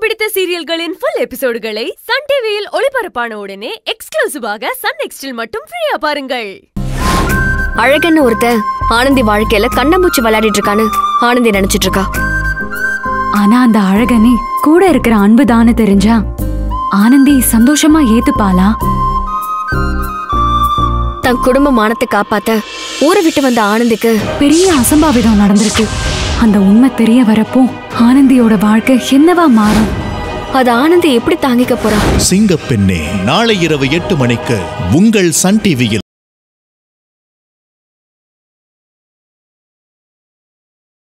பிடித்த சீரியல்களின் full எபிசோடுகளை Sun டிவியில் ஒளிபரப்பான உடனே எக்ஸ்க்ளூசிவாக சன் நெக்ஸ்டில் மட்டும் ஃப்ரீயா பாருங்கள் அழகன்னு ஒருத்தன் ஆனந்தி வாழ்க்கையில கண்ணம்பூச்சி விளையாடிட்டு இருக்கான்னு ஆனந்தி நினைச்சிட்டு இருக்கா ஆனா அந்த அழகனே கூட இருக்கிற அன்பு தானே தெரிஞ்சா ஆனந்தி சந்தோஷமா ஏத்துப்பாளா தன் குடும்ப மானத்தை காப்பாத்த ஊரை விட்டு வந்த ஆனந்திக்கு பெரிய அசம்பாவிதம் நடந்திருக்கு அந்த உண்மை தெரிய வரப்போ ஆனந்தியோட வாழ்க்கை என்னவா மாறும் அது ஆனந்தி எப்படி தாங்கிக்க போறா சிங்கப்பெண்ணே நாளை இரவு எட்டு மணிக்கு உங்கள் சன் டிவியில்